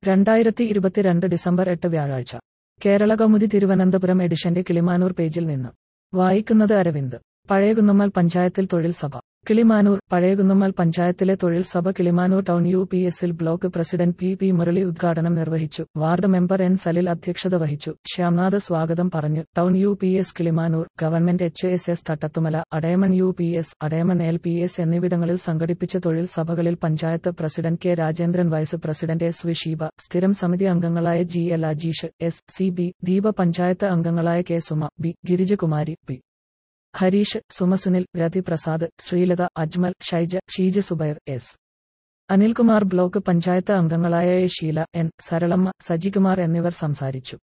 രണ്ടായിരത്തി ഇരുപത്തിരണ്ട് ഡിസംബർ എട്ട് വ്യാഴാഴ്ച കേരള കൗമുദി തിരുവനന്തപുരം എഡിഷന്റെ കിളിമാനൂർ പേജിൽ നിന്ന് വായിക്കുന്നത് അരവിന്ദ് പഴയകുന്നമ്മൽ പഞ്ചായത്തിൽ തൊഴിൽ സഭ കിളിമാനൂർ പഴയകുന്നമ്മൽ പഞ്ചായത്തിലെ തൊഴിൽ സഭ കിളിമാനൂർ ടൗൺ യു പി എസിൽ block president P P Murali ഉദ്ഘാടനം നിർവഹിച്ചു വാർഡ് മെമ്പർ എൻ സലിൽ അധ്യക്ഷത വഹിച്ചു ശ്യാംനാഥ് സ്വാഗതം പറഞ്ഞു town U P S Kilimanoor government H S S Thattathumala Adayaman U P S Adayaman L P S എന്നിവിടങ്ങളിൽ സംഘടിപ്പിച്ച തൊഴിൽ സഭകളിൽ panchayat president K Rajendran vice president S V Sheeba സ്ഥിരം സമിതി അംഗങ്ങളായ G L Ajeesh S C B Deepa panchayat അംഗങ്ങളായ K Suma B Girijakumari P Harish സുമസുനിൽ രതി പ്രസാദ് ശ്രീലത അജ്മൽ ഷൈജ ഷീജ സുബൈർ എസ് അനിൽകുമാർ ബ്ലോക്ക് പഞ്ചായത്ത് അംഗങ്ങളായ എ ഷീല എൻ സരളമ്മ സജികുമാർ എന്നിവർ സംസാരിച്ചു